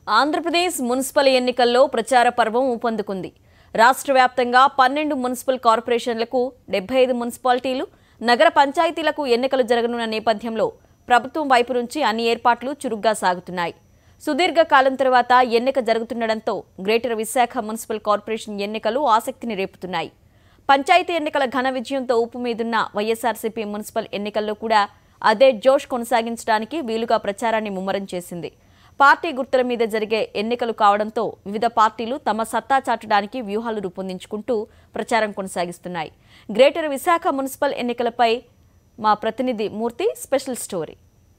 Andhra Pradesh municipal ఎన్నికల్లో ప్రచార పర్వం ఊపందుకుంది రాష్ట్ర వ్యాప్తంగా పన్నెండు మున్సిపల్ కార్పొరేషన్లకు డెబ్బై ఐదు మున్సిపాలిటీలు నగర పంచాయతీలకు ఎన్నికలు జరగనున్న నేపథ్యంలో ప్రభుత్వం వైపు నుంచి అన్ని ఏర్పాట్లు చురుగ్గా సాగుతున్నాయి సుదీర్ఘ కాలం తర్వాత ఎన్నిక జరుగుతుండటంతో గ్రేటర్ విశాఖ మున్సిపల్ కార్పొరేషన్ ఎన్నికలు ఆసక్తిని రేపుతున్నాయి పంచాయతీ ఎన్నికల ఘన విజయంతో ఊపు మీదున్న వైఎస్ఆర్సీపీ మున్సిపల్ ఎన్నికల్లో కూడా అదే జోష్ కొనసాగించడానికి వీలుగా ప్రచారాన్ని ముమ్మరం చేసింది పార్టీ గుర్తుల మీద జరిగే ఎన్నికలు కావడంతో వివిధ పార్టీలు తమ సత్తా చాటడానికి వ్యూహాలు రూపొందించుకుంటూ ప్రచారం కొనసాగిస్తున్నాయి గ్రేటర్ విశాఖ మున్సిపల్ ఎన్నికలపై మా ప్రతినిధి మూర్తి స్పెషల్ స్టోరీ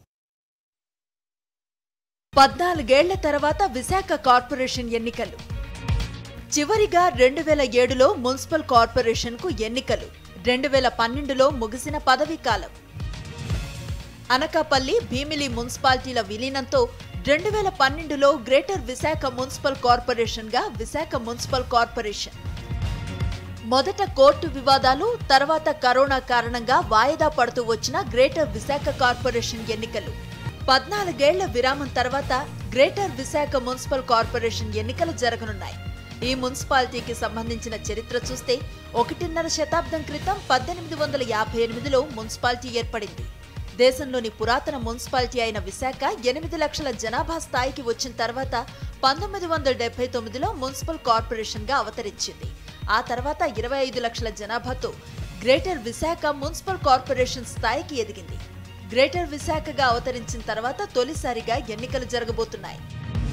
పద్నాలుగేళ్ల తర్వాత విశాఖ కార్పొరేషన్ ఎన్నికలు చివరిగా రెండు వేల ఏడులో మున్సిపల్ కార్పొరేషన్కు ఎన్నికలు రెండు వేల పన్నెండులో ముగిసిన పదవీ కాలం అనకాపల్లి భీమిలి మున్సిపాలిటీల విలీనంతో రెండు వేల పన్నెండులో గ్రేటర్ విశాఖ మున్సిపల్ కార్పొరేషన్గా విశాఖ మున్సిపల్ కార్పొరేషన్ మొదట కోర్టు వివాదాలు తర్వాత కరోనా కారణంగా వాయిదా పడుతూ వచ్చిన గ్రేటర్ విశాఖ కార్పొరేషన్ ఎన్నికలు పద్నాలుగేళ్ల విరామం తర్వాత గ్రేటర్ విశాఖ మున్సిపల్ కార్పొరేషన్ ఎన్నికలు జరగనున్నాయి ఈ మున్సిపాలిటీకి సంబంధించిన చరిత్ర చూస్తే ఒకటిన్నర శతాబ్దం క్రితం పద్దెనిమిది వందల యాభై ఎనిమిదిలో మున్సిపాలిటీ ఏర్పడింది దేశంలోని పురాతన మున్సిపాలిటీ అయిన విశాఖ ఎనిమిది లక్షల జనాభా స్థాయికి వచ్చిన తర్వాత పంతొమ్మిది వందల డెబ్బై తొమ్మిదిలో మున్సిపల్ కార్పొరేషన్గా అవతరించింది ఆ తర్వాత ఇరవై ఐదు లక్షల జనాభాతో గ్రేటర్ విశాఖ మున్సిపల్ కార్పొరేషన్ స్థాయికి ఎదిగింది గ్రేటర్ విశాఖగా అవతరించిన తర్వాత తొలిసారిగా ఎన్నికలు జరగబోతున్నాయి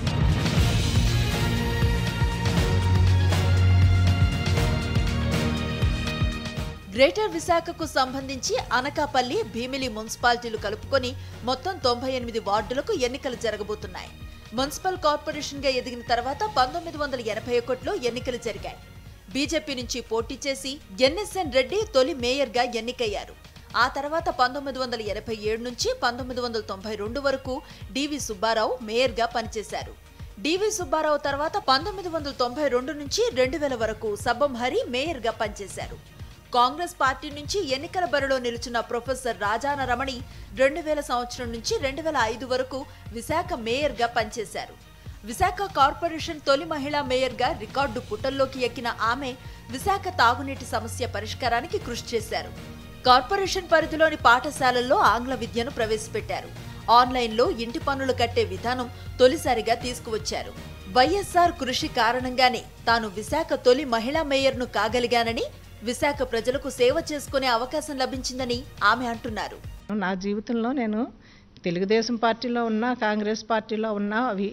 గ్రేటర్ విశాఖకు సంబంధించి అనకాపల్లి భీమిలి మున్సిపాలిటీలు కలుపుకొని మొత్తం తొంభై ఎనిమిది వార్డులకు ఎన్నికలు జరగబోతున్నాయి మున్సిపల్ కార్పొరేషన్ గా ఎదిగిన తర్వాత పంతొమ్మిది వందల ఎనభై ఒకటిలో ఎన్నికలు జరిగాయి బీజేపీ నుంచి పోటీ చేసి ఎన్ఎస్ఎన్ రెడ్డి తొలి మేయర్ గా ఎన్నికయ్యారు ఆ తర్వాత పంతొమ్మిది వందల ఎనభై ఏడు నుంచి పంతొమ్మిది వందల తొంభై రెండు వరకు డివి సుబ్బారావు మేయర్ గా పనిచేశారు డివి సుబ్బారావు తర్వాత పంతొమ్మిది వందల తొంభై రెండు నుంచి రెండు వేల వరకు సబ్బం హరి మేయర్ గా పనిచేశారు కాంగ్రెస్ పార్టీ నుంచి ఎన్నికల బరిలో నిలుచున్న ప్రొఫెసర్ రాజాన రమణి రెండు వేల సంవత్సరం నుంచి రెండు వేల ఐదు వరకు విశాఖ మేయర్గా పనిచేశారు విశాఖ కార్పొరేషన్ తొలి మహిళా మేయర్గా రికార్డు పుటల్లోకి ఎక్కిన ఆమె విశాఖ తాగునీటి సమస్య పరిష్కారానికి కృషి చేశారు కార్పొరేషన్ పరిధిలోని పాఠశాలల్లో ఆంగ్ల విద్యను ప్రవేశపెట్టారు ఆన్లైన్లో ఇంటి పన్నులు కట్టే విధానం తొలిసారిగా తీసుకువచ్చారు వైఎస్ఆర్ కృషి కారణంగానే తాను విశాఖ తొలి మహిళా మేయర్ను కాగలిగానని విశాఖ ప్రజలకు సేవ చేసుకునే అవకాశం లభించిందని ఆమె అంటున్నారు నా జీవితంలో నేను తెలుగుదేశం పార్టీలో ఉన్నా కాంగ్రెస్ పార్టీలో ఉన్నా అవి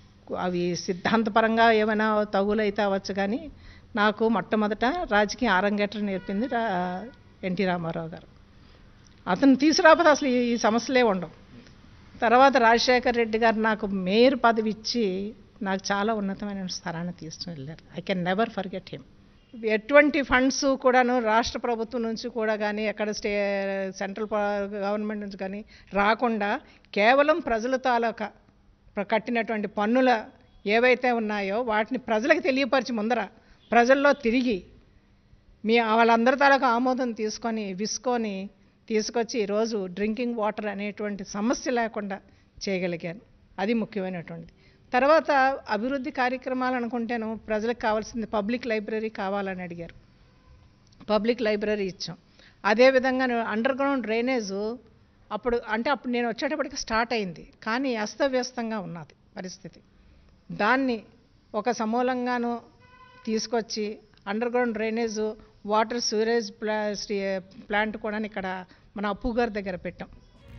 అవి సిద్ధాంతపరంగా ఏమైనా తగులైతే అవ్వచ్చు కానీ నాకు మొట్టమొదట రాజకీయ ఆరంగేట్రం నేర్పింది రా ఎన్టీ రామారావు గారు అతను తీసుకురాకపోతే అసలు ఈ సమస్యలే ఉండవు తర్వాత రాజశేఖర్ రెడ్డి గారు నాకు మేయర్ పదవి ఇచ్చి నాకు చాలా ఉన్నతమైన స్థానాన్ని తీసుకుని వెళ్ళారు I can never forget him ఎటువంటి ఫండ్స్ కూడాను రాష్ట్ర ప్రభుత్వం నుంచి కూడా కానీ ఎక్కడ స్టే సెంట్రల్ గవర్నమెంట్ నుంచి కానీ రాకుండా కేవలం ప్రజల తాలూకా ప్ర- కట్టినటువంటి పన్నుల ఏవైతే ఉన్నాయో వాటిని ప్రజలకు తెలియపరిచి ముందర ప్రజల్లో తిరిగి మీ వాళ్ళందరి తాలూకా ఆమోదం తీసుకొని విసుకొని తీసుకొచ్చి ఈరోజు డ్రింకింగ్ వాటర్ అనేటువంటి సమస్య లేకుండా చేయగలిగాను అది ముఖ్యమైనటువంటిది తర్వాత అభివృద్ధి కార్యక్రమాలు అనుకుంటేను ప్రజలకు కావాల్సింది పబ్లిక్ లైబ్రరీ కావాలని అడిగారు పబ్లిక్ లైబ్రరీ ఇచ్చాం అదేవిధంగా అండర్ గ్రౌండ్ డ్రైనేజ్ అప్పుడు అంటే అప్పుడు నేను వచ్చేటప్పటికి స్టార్ట్ అయింది కానీ అస్తవ్యస్తంగా ఉన్నది పరిస్థితి దాన్ని ఒక సమూలంగాను తీసుకొచ్చి underground drainage water sewerage ప్లా ప్లాంట్ కూడా ఇక్కడ మన అప్పు గారి దగ్గర పెట్టాం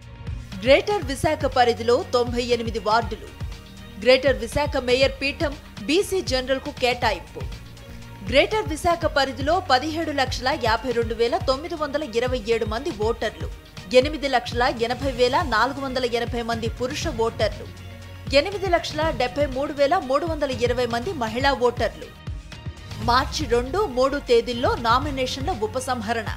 గ్రేటర్ విశాఖ పరిధిలో తొంభై ఎనిమిది వార్డులు గ్రేటర్ విశాఖ మేయర్ పీఠం బీసీ జనరల్కు కేటాయింపు గ్రేటర్ విశాఖ పరిధిలో పదిహేడు లక్షల యాభై రెండు వేల తొమ్మిది వందల ఇరవై ఏడు మంది ఓటర్లు ఎనిమిది లక్షల ఎనభై వేల నాలుగు వందల ఎనభై మంది పురుష ఓటర్లు ఎనిమిది లక్షల డెబ్బై మూడు వేల మూడు వందల ఇరవై మంది మహిళా ఓటర్లు మార్చి రెండు మూడు తేదీల్లో నామినేషన్ల ఉపసంహరణ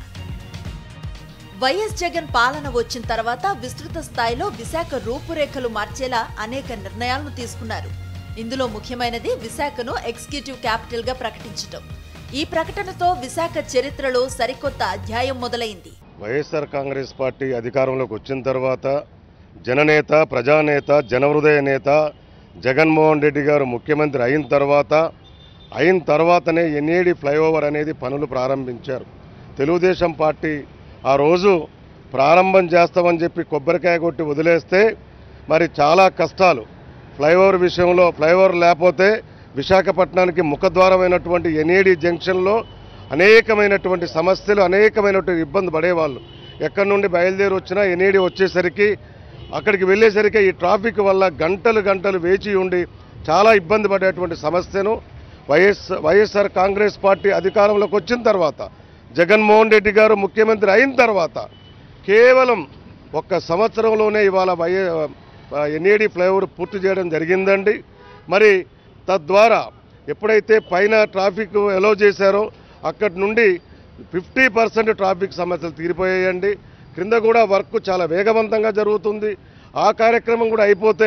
వైఎస్ జగన్ పాలన వచ్చిన తర్వాత విస్తృత స్థాయిలో విశాఖ రూపురేఖలు మార్చేలా అనేక నిర్ణయాలను తీసుకున్నారు ఇందులో ముఖ్యమైనది విశాఖను ఎగ్జిక్యూటివ్ క్యాపిటల్ గా ప్రకటించటం ఈ ప్రకటనతో విశాఖ చరిత్రలో సరికొత్త అధ్యాయం మొదలైంది వైఎస్ఆర్ కాంగ్రెస్ పార్టీ అధికారంలోకి వచ్చిన తర్వాత జననేత ప్రజానేత జనహృదయ నేత జగన్మోహన్ రెడ్డి గారు ముఖ్యమంత్రి అయిన తర్వాత అయిన తర్వాతనే ఎన్ఏడి ఫ్లైఓవర్ అనేది పనులు ప్రారంభించారు తెలుగుదేశం పార్టీ ఆ రోజు ప్రారంభం చేస్తామని చెప్పి కొబ్బరికాయ కొట్టి వదిలేస్తే మరి చాలా కష్టాలు ఫ్లైఓవర్ విషయంలో ఫ్లైఓవర్ లేకపోతే విశాఖపట్నానికి ముఖద్వారమైనటువంటి ఎన్ఏడి జంక్షన్లో అనేకమైనటువంటి సమస్యలు అనేకమైనటువంటి ఇబ్బంది పడేవాళ్ళు ఎక్కడి నుండి బయలుదేరి వచ్చినా ఎన్ఏడి వచ్చేసరికి అక్కడికి వెళ్ళేసరికి ఈ ట్రాఫిక్ వల్ల గంటలు గంటలు వేచి ఉండి చాలా ఇబ్బంది పడేటువంటి సమస్యను వైఎస్ వైఎస్ఆర్ కాంగ్రెస్ పార్టీ అధికారంలోకి వచ్చిన తర్వాత జగన్మోహన్ రెడ్డి గారు ముఖ్యమంత్రి అయిన తర్వాత కేవలం ఒక్క సంవత్సరంలోనే ఇవాళ వైఏ ఎన్ఏడి ఫ్లైఓవర్ పూర్తి చేయడం జరిగిందండి మరి తద్వారా ఎప్పుడైతే పైన ట్రాఫిక్ ఎలో చేశారో అక్కడి నుండి ఫిఫ్టీ పర్సెంట్ ట్రాఫిక్ సమస్యలు తీరిపోయాయండి క్రింద కూడా వర్క్ చాలా వేగవంతంగా జరుగుతుంది ఆ కార్యక్రమం కూడా అయిపోతే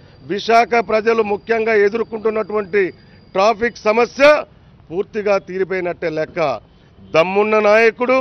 విశాఖ ప్రజలు ముఖ్యంగా ఎదుర్కొంటున్నటువంటి ట్రాఫిక్ సమస్య పూర్తిగా తీరిపోయినట్టే లెక్క దమ్మున్న నాయకుడు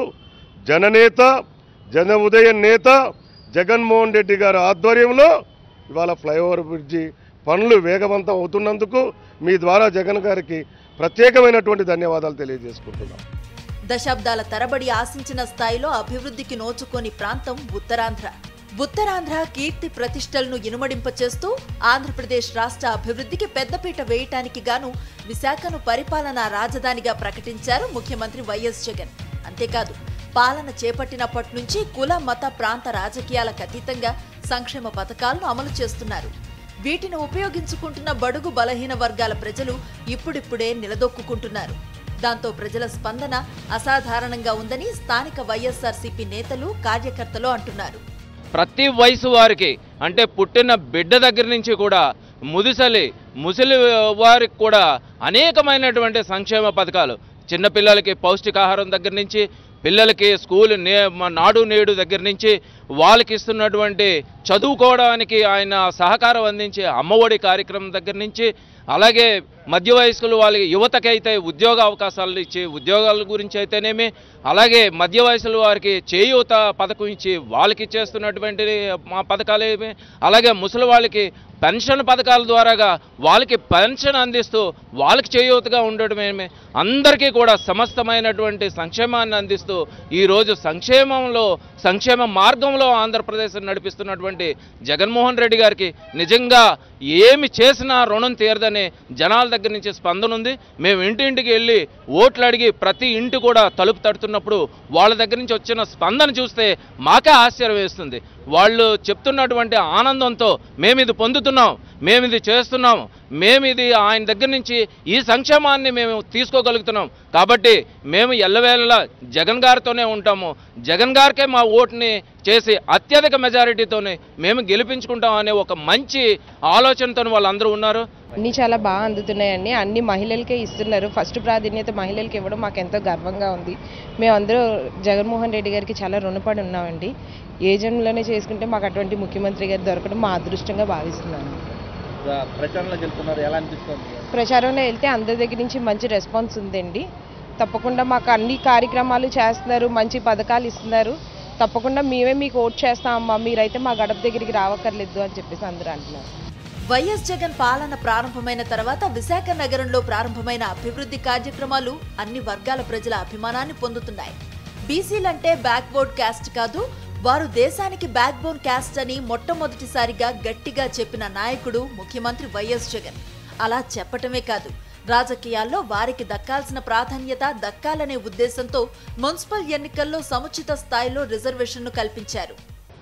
జననేత జన ఉదయ నేత జగన్మోహన్ రెడ్డి గారి ఆధ్వర్యంలో ఇవాళ ఫ్లైఓవర్ బ్రిడ్జి పనులు వేగవంతం అవుతున్నందుకు మీ ద్వారా జగన్ గారికి ప్రత్యేకమైనటువంటి ధన్యవాదాలు తెలియజేసుకుంటున్నాం దశాబ్దాల తరబడి ఆశించిన స్థాయిలో అభివృద్ధికి నోచుకోని ప్రాంతం ఉత్తరాంధ్ర ఉత్తరాంధ్ర కీర్తి ప్రతిష్టలను ఇనుమడింపచేస్తూ ఆంధ్రప్రదేశ్ రాష్ట్ర అభివృద్ధికి పెద్దపీట వేయటానికి గాను విశాఖను పరిపాలనా రాజధానిగా ప్రకటించారు ముఖ్యమంత్రి వైఎస్ జగన్ అంతేకాదు పాలన చేపట్టినప్పటి నుంచి కుల మత ప్రాంత రాజకీయాలకు అతీతంగా సంక్షేమ పథకాలను అమలు చేస్తున్నారు వీటిని ఉపయోగించుకుంటున్న బడుగు బలహీన వర్గాల ప్రజలు ఇప్పుడిప్పుడే నిలదొక్కుంటున్నారు దాంతో ప్రజల స్పందన అసాధారణంగా ఉందని స్థానిక వైఎస్ఆర్సీపీ నేతలు కార్యకర్తలు అంటున్నారు ప్రతి వయసు వారికి అంటే పుట్టిన బిడ్డ దగ్గర నుంచి కూడా ముదిసలి ముసలి వారికి కూడా అనేకమైనటువంటి సంక్షేమ పథకాలు చిన్నపిల్లలకి పౌష్టికాహారం దగ్గర నుంచి పిల్లలకి స్కూల్ నే మ- నాడు నేడు దగ్గర నుంచి వాళ్ళకి ఇస్తున్నటువంటి చదువుకోవడానికి ఆయన సహకారం అందించే అమ్మఒడి కార్యక్రమం దగ్గర నుంచి అలాగే మధ్య వయస్కులు వాళ్ళకి యువతకైతే ఉద్యోగ అవకాశాలు ఇచ్చి ఉద్యోగాల గురించి అయితేనేమి అలాగే మధ్య వయసుల వారికి చేయూత పథకం ఇచ్చి వాళ్ళకి ఇచ్చేస్తున్నటువంటి మా పథకాలేమి అలాగే ముసలి వాళ్ళకి పెన్షన్ పథకాల ద్వారాగా వాళ్ళకి పెన్షన్ అందిస్తూ వాళ్ళకి చేయూతగా ఉండడమేమి అందరికీ కూడా సమస్తమైనటువంటి సంక్షేమాన్ని అందిస్తూ ఈరోజు సంక్షేమంలో సంక్షేమ మార్గంలో ఆంధ్రప్రదేశ్ నడిపిస్తున్నటువంటి జగన్మోహన్ రెడ్డి గారికి నిజంగా ఏమి చేసినా రుణం తీరదని జనాల దగ్గర నుంచి స్పందన ఉంది మేము ఇంటింటికి వెళ్ళి ఓట్లు అడిగి ప్రతి ఇంటి కూడా తలుపు తడుతున్నప్పుడు వాళ్ళ దగ్గర నుంచి వచ్చిన స్పందన చూస్తే మాకే ఆశ్చర్యం వేస్తుంది వాళ్ళు చెప్తున్నటువంటి ఆనందంతో మేము ఇది పొందుతున్నాం మేము ఇది చేస్తున్నాం మేము ఇది ఆయన దగ్గర నుంచి ఈ సంక్షేమాన్ని మేము తీసుకోగలుగుతున్నాం కాబట్టి మేము ఎల్లవేళలా జగన్ గారితోనే ఉంటాము జగన్ గారికే మా ఓటుని చేసి అత్యధిక మెజారిటీతోనే మేము గెలిపించుకుంటాం అనే ఒక మంచి ఆలోచనతో వాళ్ళందరూ ఉన్నారు అన్నీ చాలా బాగా అందుతున్నాయండి అన్ని మహిళలకే ఇస్తున్నారు ఫస్ట్ ప్రాధాన్యత మహిళలకి ఇవ్వడం మాకు ఎంతో గర్వంగా ఉంది మేమందరూ జగన్మోహన్ రెడ్డి గారికి చాలా రుణపడి ఉన్నామండి ఏ జన్మలోనే చేసుకుంటే మాకు అటువంటి ముఖ్యమంత్రి గారు దొరకడం మా అదృష్టంగా భావిస్తున్నాను ప్రచారంలోకి వెళ్తున్నారు ఎలా అనిపిస్తుంది ప్రచారంలో వెళ్తే అందరి దగ్గర నుంచి మంచి రెస్పాన్స్ ఉందండి తప్పకుండా మాకు అన్ని కార్యక్రమాలు చేస్తున్నారు మంచి పథకాలు ఇస్తున్నారు తప్పకుండా మేమే మీకు ఓట్ చేస్తామమ్మా మీరైతే మా గడప దగ్గరికి రావక్కర్లేదు అని చెప్పేసి అందరూ అంటున్నారు వైఎస్ జగన్ పాలన ప్రారంభమైన తర్వాత విశాఖ నగరంలో ప్రారంభమైన అభివృద్ధి కార్యక్రమాలు అన్ని వర్గాల ప్రజల అభిమానాన్ని పొందుతున్నాయి బీసీలంటే బ్యాక్వర్డ్ క్యాస్ట్ కాదు వారు దేశానికి బ్యాక్ బోన్ క్యాస్ట్ అని మొట్టమొదటిసారిగా గట్టిగా చెప్పిన నాయకుడు ముఖ్యమంత్రి వైఎస్ జగన్ అలా చెప్పటమే కాదు రాజకీయాల్లో వారికి దక్కాల్సిన ప్రాధాన్యత దక్కాలనే ఉద్దేశంతో మున్సిపల్ ఎన్నికల్లో సముచిత స్థాయిలో రిజర్వేషన్ను కల్పించారు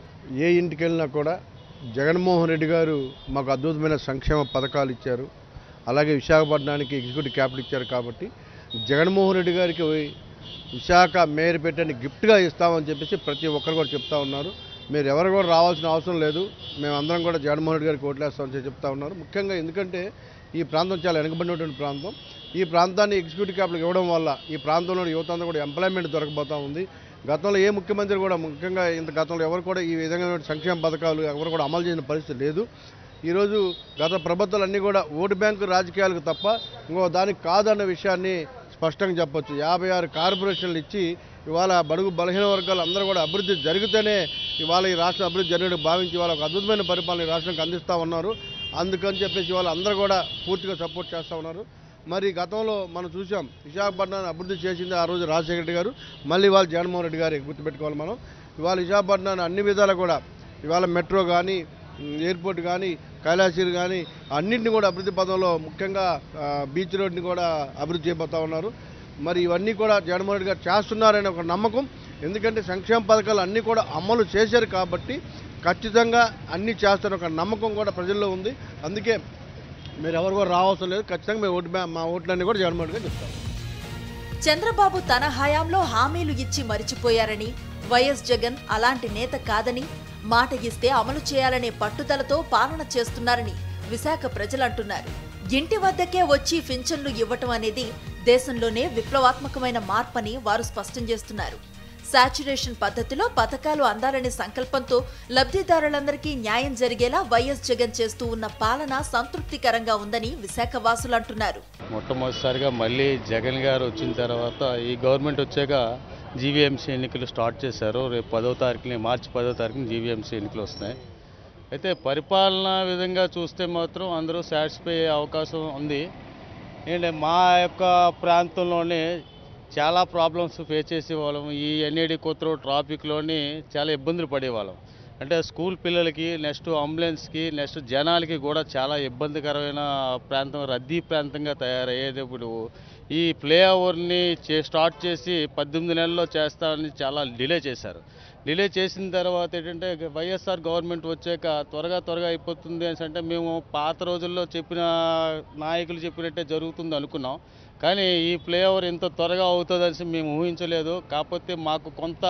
ఏ ఇంటికి వెళ్ళినా కూడా జగన్మోహన్ రెడ్డి గారు మాకు అద్భుతమైన సంక్షేమ పథకాలు ఇచ్చారు అలాగే విశాఖపట్నానికి ఎగ్జిక్యూటివ్ క్యాపిటల్ ఇచ్చారు కాబట్టి జగన్మోహన్ రెడ్డి గారికి విశాఖ మేయర్ పెట్టని గిఫ్ట్గా ఇస్తామని చెప్పేసి ప్రతి ఒక్కరు కూడా చెప్తా ఉన్నారు మీరు ఎవరు కూడా రావాల్సిన అవసరం లేదు మేమందరం కూడా జగన్మోహన్ రెడ్డి గారికి ఓట్లేస్తామని చెప్పి చెప్తా ఉన్నారు ముఖ్యంగా ఎందుకంటే ఈ ప్రాంతం చాలా వెనుకబడినటువంటి ప్రాంతం ఈ ప్రాంతాన్ని ఎగ్జిక్యూటివ్ క్యాపిటల్ ఇవ్వడం వల్ల ఈ ప్రాంతంలో యువత అంతా కూడా ఎంప్లాయ్మెంట్ దొరకబోతా ఉంది గతంలో ఏ ముఖ్యమంత్రి కూడా ముఖ్యంగా ఇంత గతంలో ఎవరు కూడా ఈ విధంగా సంక్షేమ పథకాలు ఎవరు కూడా అమలు చేసిన పరిస్థితి లేదు ఈరోజు గత ప్రభుత్వాలు అన్నీ కూడా ఓటు బ్యాంకు రాజకీయాలకు తప్ప ఇంకో దానికి కాదన్న విషయాన్ని స్పష్టంగా చెప్పొచ్చు యాభై ఆరు కార్పొరేషన్లు ఇచ్చి ఇవాళ బడుగు బలహీన వర్గాలు అందరూ కూడా అభివృద్ధి జరిగితేనే ఇవాళ ఈ రాష్ట్రం అభివృద్ధి జరిగినట్టు భావించి ఇవాళ ఒక అద్భుతమైన పరిపాలన ఈ రాష్ట్రానికి అందిస్తూ ఉన్నారు అందుకని చెప్పేసి వాళ్ళు అందరూ కూడా పూర్తిగా సపోర్ట్ చేస్తూ ఉన్నారు మరి గతంలో మనం చూసాం విశాఖపట్నాన్ని అభివృద్ధి చేసింది ఆ రోజు రాజశేఖర రెడ్డి గారు మళ్ళీ ఇవాళ జగన్మోహన్ రెడ్డి గారి గుర్తుపెట్టుకోవాలి మనం ఇవాళ విశాఖపట్నాన్ని అన్ని విధాలు కూడా ఇవాళ మెట్రో కానీ ఎయిర్పోర్ట్ కానీ కైలాసగిరి కానీ అన్నింటిని కూడా అభివృద్ధి పదంలో ముఖ్యంగా ఆ, బీచ్ రోడ్ని కూడా అభివృద్ధి చేయబోతా ఉన్నారు మరి ఇవన్నీ కూడా జగన్మోహన్ రెడ్డి గారు చేస్తున్నారనే ఒక నమ్మకం ఎందుకంటే సంక్షేమ పథకాలు అన్నీ కూడా అమలు చేశారు కాబట్టి ఖచ్చితంగా అన్నీ చేస్తారని ఒక నమ్మకం కూడా ప్రజల్లో ఉంది అందుకే మీరు ఎవరు కూడా రావాల్సిన లేదు ఖచ్చితంగా మేము ఓటు మా ఓట్లన్నీ కూడా జగన్మోహన్ రెడ్డి గారు చెప్తాం చంద్రబాబు తన హయాంలో హామీలు ఇచ్చి మరిచిపోయారని వైఎస్ జగన్ అలాంటి నేత కాదని మాట ఇస్తే అమలు చేయాలనే పట్టుదలతో పాలన చేస్తున్నారని విశాఖ ప్రజలంటున్నారు ఇంటి వద్దకే వచ్చి పింఛన్లు ఇవ్వటం అనేది దేశంలోనే విప్లవాత్మకమైన మార్పని వారు స్పష్టం చేస్తున్నారు సాచురేషన్ పద్ధతిలో పథకాలు అందాలనే సంకల్పంతో లబ్ధిదారులందరికీ న్యాయం జరిగేలా వైఎస్ జగన్ చేస్తూ ఉన్న పాలన సంతృప్తికరంగా ఉందని విశాఖ వాసులు అంటున్నారు మొట్టమొదటిసారిగా మళ్ళీ జగన్ గారు వచ్చిన తర్వాత ఈ గవర్నమెంట్ వచ్చాక జీవీఎంసీ ఎన్నికలు స్టార్ట్ చేశారు రేపు పదో తారీఖుని మార్చి పదో తారీఖున జీవీఎంసీ ఎన్నికలు వస్తున్నాయి అయితే పరిపాలన విధంగా చూస్తే మాత్రం అందరూ సాటిస్ఫై అయ్యే అవకాశం ఉంది ఏంటంటే మా యొక్క ప్రాంతంలోనే చాలా ప్రాబ్లమ్స్ ఫేస్ చేసేవాళ్ళం ఈ ఎన్ఏడి కొత్త ట్రాఫిక్లోని చాలా ఇబ్బందులు పడేవాళ్ళం అంటే స్కూల్ పిల్లలకి నెక్స్ట్ అంబులెన్స్కి నెక్స్ట్ జనాలకి కూడా చాలా ఇబ్బందికరమైన ప్రాంతం రద్దీ ప్రాంతంగా తయారయ్యేది ఇప్పుడు ఈ ప్లే ఓవర్ని చే స్టార్ట్ చేసి పద్దెనిమిది నెలల్లో చేస్తామని చాలా డిలే చేశారు డిలే చేసిన తర్వాత ఏంటంటే వైఎస్ఆర్ గవర్నమెంట్ వచ్చాక త్వరగా త్వరగా అయిపోతుంది అని అంటే మేము పాత రోజుల్లో చెప్పిన నాయకులు చెప్పినట్టే జరుగుతుంది అనుకున్నాం కానీ ఈ ప్లే ఓవర్ ఇంత త్వరగా అవుతుందని మేము ఊహించలేదు కాకపోతే మాకు కొంత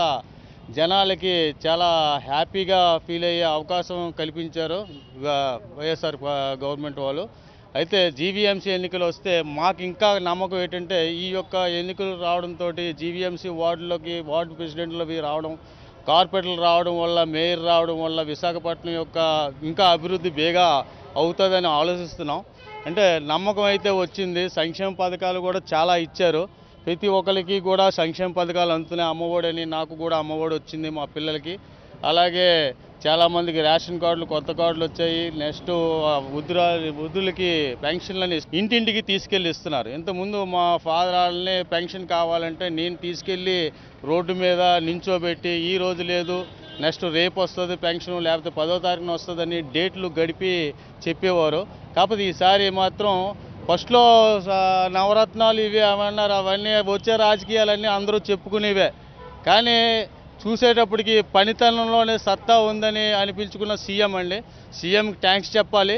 జనాలకి చాలా హ్యాపీగా ఫీల్ అయ్యే అవకాశం కల్పించారు వా- వైఎస్ఆర్ ప- గవర్నమెంట్ వాళ్ళు అయితే జీవీఎంసీ ఎన్నికలు వస్తే మాకు ఇంకా నమ్మకం ఏంటంటే ఈ యొక్క ఎన్నికలు రావడంతో జీవీఎంసీ వార్డులోకి వార్డు ప్రెసిడెంట్లవి రావడం కార్పొరేటర్లు రావడం వల్ల మేయర్ రావడం వల్ల విశాఖపట్నం యొక్క ఇంకా అభివృద్ధి బేగా అవుతుందని ఆలోచిస్తున్నాం అంటే నమ్మకం అయితే వచ్చింది సంక్షేమ పథకాలు కూడా చాలా ఇచ్చారు ప్రతి ఒక్కరికి కూడా సంక్షేమ పథకాలు అందుతున్నాయి అమ్మఒడని నాకు కూడా అమ్మఒడి వచ్చింది మా పిల్లలకి అలాగే చాలామందికి రేషన్ కార్డులు కొత్త కార్డులు వచ్చాయి నెక్స్ట్ వృద్ధురా వృద్ధులకి పెన్షన్లని ఇంటింటికి తీసుకెళ్ళి ఇస్తున్నారు ఇంతకుముందు మా ఫాదర్ వాళ్ళని పెన్షన్ కావాలంటే నేను తీసుకెళ్ళి రోడ్డు మీద నించోబెట్టి ఈ రోజు లేదు నెక్స్ట్ రేపు వస్తుంది పెన్షన్ లేకపోతే పదో తారీఖున వస్తుందని డేట్లు గడిపి చెప్పేవారు కాకపోతే ఈసారి మాత్రం ఫస్ట్లో స- నవరత్నాలు ఇవి ఏమన్నారు అవన్నీ వచ్చే రాజకీయాలన్నీ అందరూ చెప్పుకునేవే కానీ చూసేటప్పటికి పనితనంలోనే సత్తా ఉందని అనిపించుకున్న సీఎం అండి సీఎంకి థ్యాంక్స్ చెప్పాలి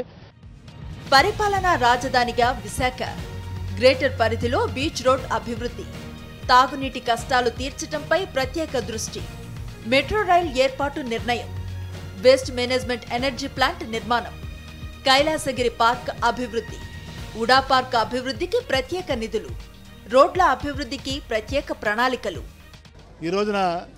పరిపాలనా రాజధానిగా విశాఖ గ్రేటర్ పరిధిలో బీచ్ రోడ్ అభివృద్ధి తాగునీటి కష్టాలు తీర్చటంపై ప్రత్యేక దృష్టి మెట్రో రైల్ ఏర్పాటు నిర్ణయం వేస్ట్ మేనేజ్మెంట్ ఎనర్జీ ప్లాంట్ నిర్మాణం కైలాసగిరి పార్క్ అభివృద్ధి ఉడా పార్క్ అభివృద్ధికి ప్రత్యేక నిధులు రోడ్ల అభివృద్ధికి ప్రత్యేక ప్రణాళికలు ఈ రోజున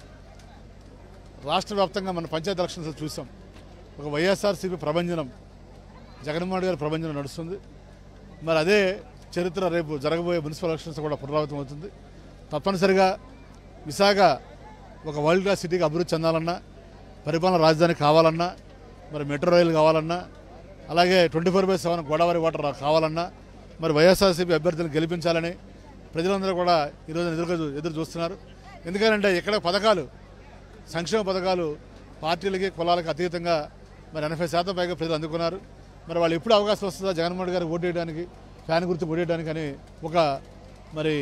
రాష్ట్ర వ్యాప్తంగా మన పంచాయతీ ఎలక్షన్స్ చూసాం ఒక వైఎస్ఆర్సీపీ ప్రభంజనం జగన్మోహన్ రెడ్డి గారి ప్రభంజనం నడుస్తుంది మరి అదే చరిత్ర రేపు జరగబోయే మున్సిపల్ ఎలక్షన్స్ కూడా పునరావృతం అవుతుంది తప్పనిసరిగా విశాఖ ఒక వరల్డ్ క్లాస్ సిటీకి అభివృద్ధి చెందాలన్నా పరిపాలన రాజధాని కావాలన్నా మరి మెట్రో రైలు కావాలన్నా అలాగే twenty four by seven Godavari water కావాలన్నా మరి వైఎస్ఆర్సీపీ అభ్యర్థులను గెలిపించాలని ప్రజలందరూ కూడా ఈరోజు ఎదురు ఎదురు చూస్తున్నారు ఎందుకంటే ఇక్కడ పథకాలు సంక్షేమ పథకాలు పార్టీలకి కులాలకు అతీతంగా మరి ఎనభై శాతం పైగా ప్రజలు అందుకున్నారు మరి వాళ్ళు ఎప్పుడు అవకాశం వస్తుందో జగన్మోహన్ రెడ్డి గారికి ఓటేయడానికి ఫ్యాన్ గుర్తు ఓటేయడానికి అని ఒక మరి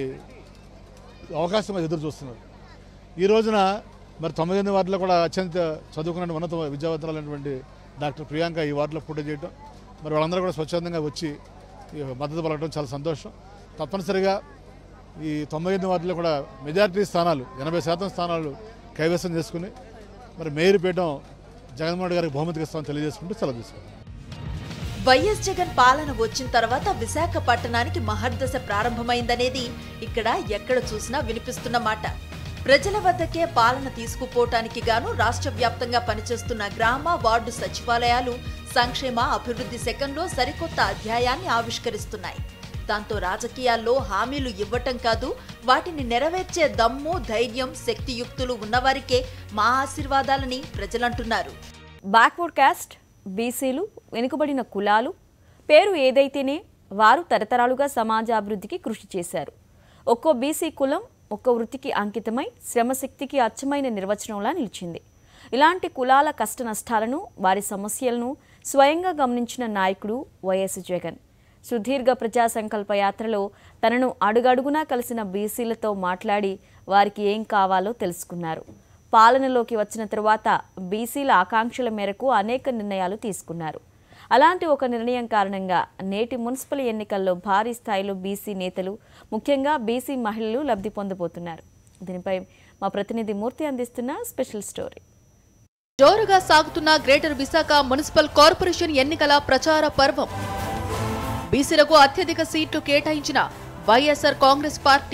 అవకాశం అది ఎదురు చూస్తున్నారు ఈ రోజున మరి తొంభై ఎనిమిది వార్డులో కూడా అత్యంత చదువుకున్న ఉన్నత విద్యావంతులైనటువంటి డాక్టర్ ప్రియాంక ఈ వార్డులో పోటీ చేయడం మరి వాళ్ళందరూ కూడా స్వచ్ఛందంగా వచ్చి ఈ మద్దతు పలకడం చాలా సంతోషం తప్పనిసరిగా ఈ తొంభై ఎనిమిది వార్డులో కూడా మెజారిటీ స్థానాలు ఎనభై శాతం స్థానాలు కైవసం చేసుకుని మరి మేయర్ పీఠం జగన్మోహన్ రెడ్డి గారికి బహుమతికి ఇస్తామని తెలియజేసుకుంటూ సెలవు తీసుకుంటాం వైఎస్ జగన్ పాలన వచ్చిన తర్వాత విశాఖపట్టణానికి మహర్దశ ప్రారంభమైందనేది ఇక్కడ ఎక్కడ చూసినా వినిపిస్తున్న మాట ప్రజల వద్దకే పాలన తీసుకుపోవటానికి గాను రాష్ట్ర వ్యాప్తంగా పనిచేస్తున్న గ్రామ వార్డు సచివాలయాలు సంక్షేమ అభివృద్ధి శకంలో సరికొత్త అధ్యాయాన్ని ఆవిష్కరిస్తున్నాయి దాంతో రాజకీయాల్లో హామీలు ఇవ్వటం కాదు వాటిని నెరవేర్చే దమ్ము ధైర్యం శక్తియుక్తులు ఉన్నవారికే మా ఆశీర్వాదాలని ప్రజలంటున్నారు బ్యాక్వర్డ్ క్యాస్ట్ బీసీలు వెనుకబడిన కులాలు పేరు ఏదైతేనే వారు తరతరాలుగా సమాజాభివృద్ధికి కృషి చేశారు ఒక్కో బీసీ కులం ఒక్కో వృత్తికి అంకితమై శ్రమశక్తికి అచ్చమైన నిర్వచనంలా నిలిచింది ఇలాంటి కులాల కష్ట నష్టాలను వారి సమస్యలను స్వయంగా గమనించిన నాయకుడు వైఎస్ జగన్ సుదీర్ఘ ప్రజా సంకల్ప యాత్రలో తనను అడుగడుగునా కలిసిన బీసీలతో మాట్లాడి వారికి ఏం కావాలో తెలుసుకున్నారు పాలనలోకి వచ్చిన తరువాత బీసీల ఆకాంక్షల మేరకు అనేక నిర్ణయాలు తీసుకున్నారు అలాంటి ఒక నిర్ణయం కారణంగా నేటి మున్సిపల్ ఎన్నికల్లో భారీ స్థాయిలో బీసీ నేతలు ముఖ్యంగా బీసీ మహిళలు లబ్ధి పొందబోతున్నారు దీనిపై మా ప్రతినిధి మూర్తి అందిస్తున్న స్పెషల్ స్టోరీ జోరుగా సాగుతున్న గ్రేటర్ విశాఖ మున్సిపల్ కార్పొరేషన్ ఎన్నికల ప్రచార పర్వం బీసీలకు అత్యధిక సీట్లు కేటాయించిన వైఎస్ఆర్ కాంగ్రెస్ పార్టీ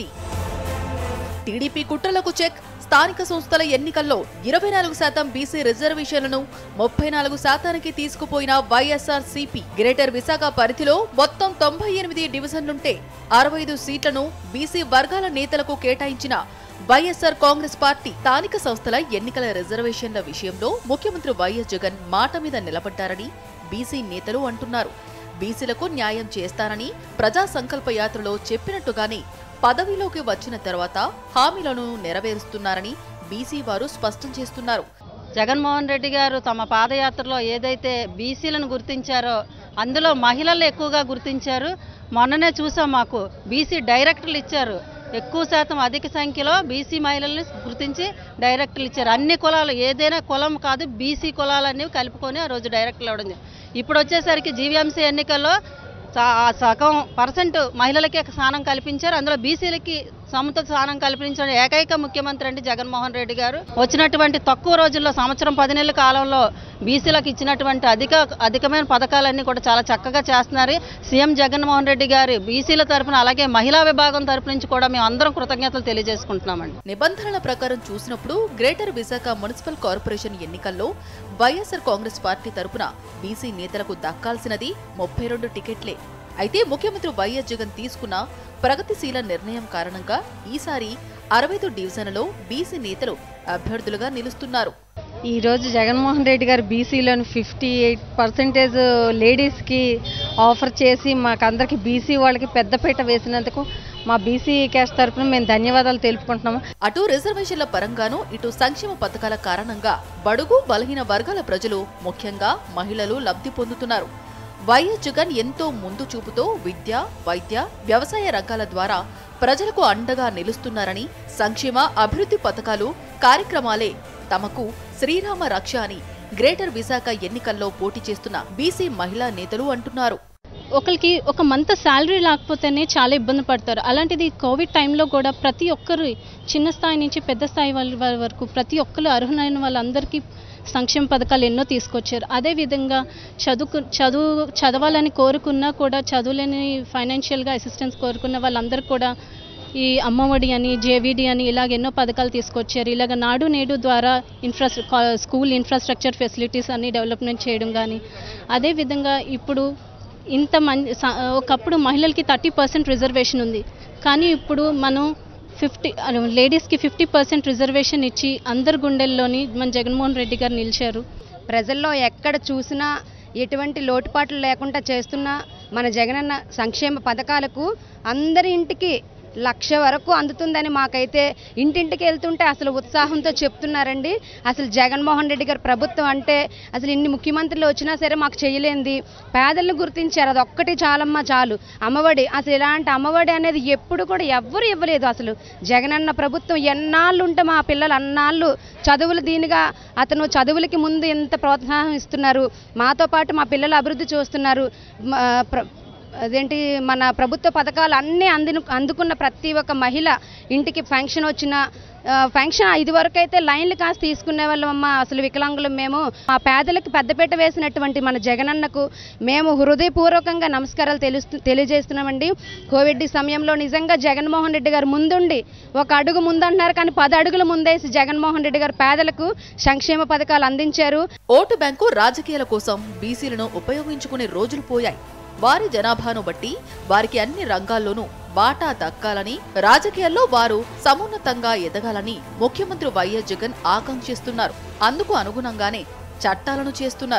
టీడీపీ కుట్రలకు చెక్ స్థానిక సంస్థల ఎన్నికల్లో ఇరవై నాలుగు శాతం బీసీ రిజర్వేషన్లను ముప్పై నాలుగు శాతానికి తీసుకుపోయిన వైఎస్ఆర్ సిపి గ్రేటర్ విశాఖ పరిధిలో మొత్తం తొంభై ఎనిమిది డివిజన్లుంటే అరవై ఐదు సీట్లను బీసీ వర్గాల నేతలకు కేటాయించిన వైఎస్ఆర్ కాంగ్రెస్ పార్టీ స్థానిక సంస్థల ఎన్నికల రిజర్వేషన్ల విషయంలో ముఖ్యమంత్రి వైఎస్ జగన్ మాట మీద నిలబడ్డారని బీసీ నేతలు అంటున్నారు బీసీలకు న్యాయం చేస్తానని ప్రజా సంకల్ప యాత్రలో చెప్పినట్టుగానే పదవిలోకి వచ్చిన తర్వాత హామీలను నెరవేరుస్తున్నారని బీసీ వారు స్పష్టం చేస్తున్నారు జగన్మోహన్ రెడ్డి గారు తమ పాదయాత్రలో ఏదైతే బీసీలను గుర్తించారో అందులో మహిళలు ఎక్కువగా గుర్తించారు మొన్ననే చూసాం మాకు బీసీ డైరెక్టర్లు ఇచ్చారు ఎక్కువ శాతం అధిక సంఖ్యలో బీసీ మహిళల్ని గుర్తించి డైరెక్టర్లు ఇచ్చారు అన్ని కులాలు ఏదైనా కులం కాదు బీసీ కులాలన్నీ కలుపుకొని ఆ రోజు డైరెక్టర్లు ఇవ్వడం జరిగింది. ఇప్పుడు వచ్చేసరికి జీవీఎంసీ ఎన్నికల్లో సా- ఆ సగం పర్సెంట్ మహిళలకే స్థానం కల్పించారు అందులో బీసీలకి సముచిత స్థానం కల్పించిన ఏకైక ముఖ్యమంత్రి అంటే జగన్మోహన్ రెడ్డి గారు వచ్చినటువంటి తక్కువ రోజుల్లో సంవత్సరం పది నెలల కాలంలో బీసీలకు ఇచ్చినటువంటి అధిక అధికమైన పథకాలన్నీ కూడా చాలా చక్కగా చేస్తున్నారు సీఎం జగన్మోహన్ రెడ్డి గారు బీసీల తరపున అలాగే మహిళా విభాగం తరపు నుంచి కూడా మేము అందరం కృతజ్ఞతలు తెలియజేసుకుంటున్నామండి నిబంధనల ప్రకారం చూసినప్పుడు గ్రేటర్ విశాఖ మున్సిపల్ కార్పొరేషన్ ఎన్నికల్లో వైఎస్ఆర్ కాంగ్రెస్ పార్టీ తరపున బీసీ నేతలకు దక్కాల్సినది ముప్పై రెండు టికెట్లే అయితే ముఖ్యమంత్రి వైఎస్ జగన్ తీసుకున్న ప్రగతిశీల నిర్ణయం కారణంగా ఈసారి అరవై డివిజన్లలో బీసీ నేతలు అభ్యర్థులుగా నిలుస్తున్నారు ఈ రోజు జగన్మోహన్ రెడ్డి గారు బీసీలోని ఫిఫ్టీ ఎయిట్ పర్సెంటేజ్ లేడీస్కి ఆఫర్ చేసి మాకందరికి బీసీ వాళ్ళకి పెద్దపీట వేసినందుకు మా బీసీ క్యాస్ట్ తరపున మేము ధన్యవాదాలు తెలుపుకుంటున్నాము అటు రిజర్వేషన్ల పరంగానూ ఇటు సంక్షేమ పథకాల కారణంగా బడుగు బలహీన వర్గాల ప్రజలు ముఖ్యంగా మహిళలు లబ్ధి పొందుతున్నారు వైఎస్ జగన్ ఎంతో ముందు చూపుతో విద్య వైద్య వ్యవసాయ రంగాల ద్వారా ప్రజలకు అండగా నిలుస్తున్నారని సంక్షేమ అభివృద్ధి పథకాలు కార్యక్రమాలే తమకు శ్రీరామ రక్ష అని గ్రేటర్ విశాఖ ఎన్నికల్లో పోటీ చేస్తున్న బీసీ మహిళా నేతలు అంటున్నారు ఒకరికి ఒక మంత్ శాలరీ లేకపోతేనే చాలా ఇబ్బంది పడతారు అలాంటిది కోవిడ్ టైంలో కూడా ప్రతి ఒక్కరు చిన్న స్థాయి నుంచి పెద్ద స్థాయి వాళ్ళ వాళ్ళ వరకు ప్రతి ఒక్కరు అర్హులైన వాళ్ళందరికీ సంక్షేమ పథకాలు ఎన్నో తీసుకొచ్చారు అదేవిధంగా చదువుకు చదువు చదవాలని కోరుకున్నా కూడా చదువులేని ఫైనాన్షియల్గా అసిస్టెన్స్ కోరుకున్న వాళ్ళందరూ కూడా ఈ అమ్మఒడి అని జేవిడి అని ఇలాగ ఎన్నో పథకాలు తీసుకొచ్చారు ఇలాగ నాడు నేడు ద్వారా ఇన్ఫ్రాస్ట్ర స్కూల్ ఇన్ఫ్రాస్ట్రక్చర్ ఫెసిలిటీస్ అన్ని డెవలప్మెంట్ చేయడం కానీ అదేవిధంగా ఇప్పుడు ఇంత మం స- ఒకప్పుడు మహిళలకి థర్టీ పర్సెంట్ రిజర్వేషన్ ఉంది కానీ ఇప్పుడు మనం ఫిఫ్టీ లేడీస్కి ఫిఫ్టీ పర్సెంట్ రిజర్వేషన్ ఇచ్చి అందరి గుండెల్లోని మన జగన్మోహన్ రెడ్డి గారు నిలిచారు ప్రజల్లో ఎక్కడ చూసినా ఎటువంటి లోటుపాట్లు లేకుండా చేస్తున్న మన జగనన్న సంక్షేమ పథకాలకు అందరి ఇంటికి లక్ష వరకు అందుతుందని మాకైతే ఇంటింటికి వెళ్తుంటే అసలు ఉత్సాహంతో చెప్తున్నారండి అసలు జగన్మోహన్ రెడ్డి గారి ప్రభుత్వం అంటే అసలు ఇన్ని ముఖ్యమంత్రులు వచ్చినా సరే మాకు చేయలేంది పేదలను గుర్తించారు అది ఒక్కటి చాలమ్మా చాలు అమ్మఒడి అసలు ఇలాంటి అమ్మఒడి అనేది ఎప్పుడు కూడా ఎవ్వరు ఇవ్వలేదు అసలు జగనన్న ప్రభుత్వం ఎన్నాళ్ళు ఉంటే మా పిల్లలు అన్నాళ్ళు చదువులు దీనిగా అతను చదువులకి ముందు ఎంత ప్రోత్సాహం ఇస్తున్నారు మాతో పాటు మా పిల్లలు అభివృద్ధి చూస్తున్నారు మ- ప్ర- అదేంటి మన ప్రభుత్వ పథకాలు అన్నీ అందిన అందుకున్న ప్రతి ఒక్క మహిళ ఇంటికి ఫంక్షన్ వచ్చిన ఆ, ఫంక్షన్ ఇదివరకు అయితే లైన్లు కాస్త తీసుకునే వాళ్ళం అమ్మ అసలు వికలాంగులం మేము మా పేదలకు పెద్దపీట వేసినటువంటి మన జగనన్నకు మేము హృదయపూర్వకంగా నమస్కారాలు తెలుస్తు తెలియజేస్తున్నామండి కోవిడ్ సమయంలో నిజంగా జగన్మోహన్ రెడ్డి గారు ముందుండి ఒక అడుగు ముందంటున్నారు కానీ పది అడుగుల ముందేసి జగన్మోహన్ రెడ్డి గారు పేదలకు సంక్షేమ పథకాలు అందించారు ఓటు బ్యాంకు రాజకీయాల కోసం బీసీలను ఉపయోగించుకునే రోజులు పోయాయి వారి జనాభాను బట్టి వారికి అన్ని రంగాల్లోనూ వాటా దక్కాలని రాజకీయాల్లో వారు సమున్నతంగా ఎదగాలని ముఖ్యమంత్రి వైఎస్ జగన్ ఆకాంక్షిస్తున్నారు అందుకు అనుగుణంగానే చట్టాలను చేస్తున్నారు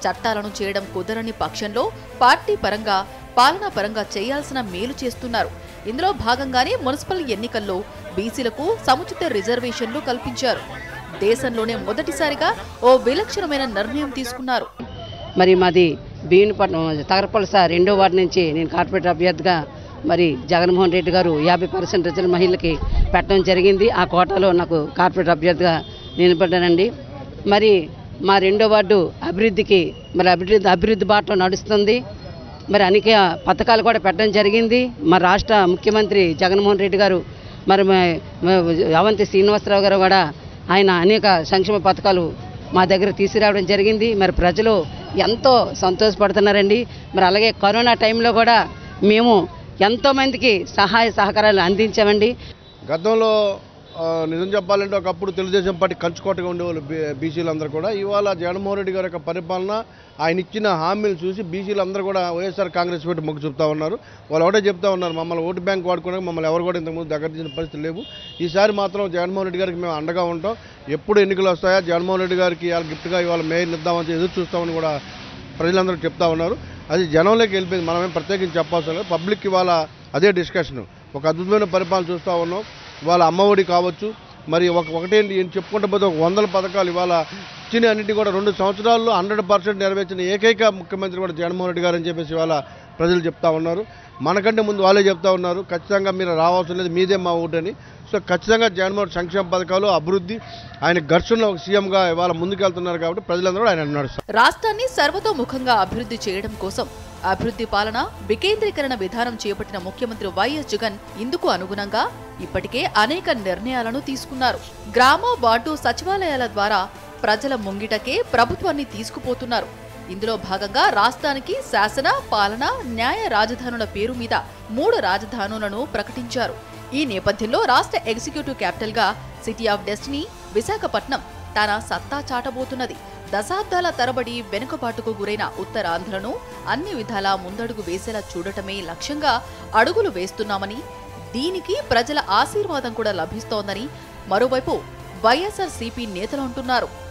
చట్టాలను చేయడం కుదరని పక్షంలో పార్టీ పరంగా పాలనా పరంగా చేయాల్సిన మేలు చేస్తున్నారు ఇందులో భాగంగానే మున్సిపల్ ఎన్నికల్లో బీసీలకు సముచిత రిజర్వేషన్లు కల్పించారు దేశంలోనే మొదటిసారిగా ఓ విలక్షణమైన నిర్ణయం తీసుకున్నారు మరి మాది భీమునిపట్నం తగరపలస రెండో వార్డు నుంచి నేను కార్పొరేటర్ అభ్యర్థిగా మరి జగన్మోహన్ రెడ్డి గారు యాభై పర్సెంట్ రిజర్వ్ మహిళలకి పెట్టడం జరిగింది ఆ కోటాలో నాకు కార్పొరేటర్ అభ్యర్థిగా నిలబడ్డానండి మరి మా రెండో వార్డు అభివృద్ధికి మరి అభివృద్ధి అభివృద్ధి బాటలో నడుస్తుంది మరి అనేక పథకాలు కూడా పెట్టడం జరిగింది మా రాష్ట్ర ముఖ్యమంత్రి జగన్మోహన్ రెడ్డి గారు మరి మ- మ- అవంతి శ్రీనివాసరావు గారు కూడా ఆయన అనేక సంక్షేమ పథకాలు మా దగ్గర తీసుకురావడం జరిగింది మరి ప్రజలు ఎంతో సంతోషపడుతున్నారండి మరి అలాగే కరోనా టైంలో కూడా మేము ఎంతోమందికి సహాయ సహకారాలు అందించామండి గతంలో ఆ, నిజం చెప్పాలంటే ఒకప్పుడు తెలుగుదేశం పార్టీ కంచుకోటగా ఉండేవాళ్ళు బీ బీసీలందరూ కూడా ఇవాళ జగన్మోహన్ రెడ్డి గారి యొక్క పరిపాలన ఆయన ఇచ్చిన హామీలు చూసి బీసీలందరూ కూడా వైఎస్ఆర్ కాంగ్రెస్ పెట్టి మొగ్గు చూపుతా ఉన్నారు వాళ్ళు ఒకటే చెప్తా ఉన్నారు మమ్మల్ని ఓటు బ్యాంక్ వాడుకోవడానికి మమ్మల్ని ఎవరు కూడా ఇంతకుముందు దగ్గర తీసిన పరిస్థితి లేవు ఈసారి మాత్రం జగన్మోహన్ రెడ్డి గారికి మేము అండగా ఉంటాం ఎప్పుడు ఎన్నికలు వస్తాయా జగన్మోహన్ రెడ్డి గారికి ఇవాళ గిఫ్ట్గా ఇవాళ మేయర్ ఇద్దామని ఎదురు చూస్తామని కూడా ప్రజలందరూ చెప్తా ఉన్నారు అది జనంలోకి వెళ్ళిపోయింది మనమేం ప్రత్యేకించి చెప్పాల్సిన లేదు పబ్లిక్ ఇవాళ అదే డిస్కషన్ ఒక అద్భుతమైన పరిపాలన చూస్తూ ఉన్నాం ఇవాళ అమ్మఒడి కావచ్చు మరి ఒక ఒకటేంటి ఏం చెప్పుకుంటే పోతే ఒక వందల పథకాలు ఇవాళ ఇచ్చిన అన్నింటి కూడా రెండు సంవత్సరాల్లో హండ్రెడ్ పర్సెంట్ నెరవేర్చిన ఏకైక ముఖ్యమంత్రి కూడా జగన్మోహన్ రెడ్డి గారు అని చెప్పేసి ఇవాళ ప్రజలు చెప్తా ఉన్నారు మనకంటే ముందు వాళ్ళే చెప్తా ఉన్నారు ఖచ్చితంగా మీరు రావాల్సిన లేదు మీదే మా ఓటని సో ఖచ్చితంగా జగన్మోహన్ సంక్షేమ పథకాలు అభివృద్ధి ఆయన ఘర్షణలో ఒక సీఎంగా ఇవాళ ముందుకెళ్తున్నారు కాబట్టి ప్రజలందరూ ఆయన నడుస్తారు రాష్ట్రాన్ని సర్వతోముఖంగా అభివృద్ధి చేయడం కోసం అభివృద్ధి పాలన వికేంద్రీకరణ విధానం చేపట్టిన ముఖ్యమంత్రి వైఎస్ జగన్ ఇందుకు అనుగుణంగా ఇప్పటికే అనేక నిర్ణయాలను తీసుకున్నారు గ్రామ వార్డు సచివాలయాల ద్వారా ప్రజల ముంగిటకే ప్రభుత్వాన్ని తీసుకుపోతున్నారు ఇందులో భాగంగా రాష్ట్రానికి శాసన పాలన న్యాయ రాజధానుల పేరు మీద మూడు రాజధానులను ప్రకటించారు ఈ నేపథ్యంలో రాష్ట్ర ఎగ్జిక్యూటివ్ క్యాపిటల్ గా సిటీ ఆఫ్ డెస్టినీ విశాఖపట్నం తన సత్తా చాటబోతున్నది దశాబ్దాల తరబడి వెనుకబాటుకు గురైన ఉత్తరాంధ్రను అన్ని విధాలా ముందడుగు వేసేలా చూడటమే లక్ష్యంగా అడుగులు వేస్తున్నామని దీనికి ప్రజల ఆశీర్వాదం కూడా లభిస్తోందని మరోవైపు వైఎస్ఆర్ సిపి నేతలు అంటున్నారు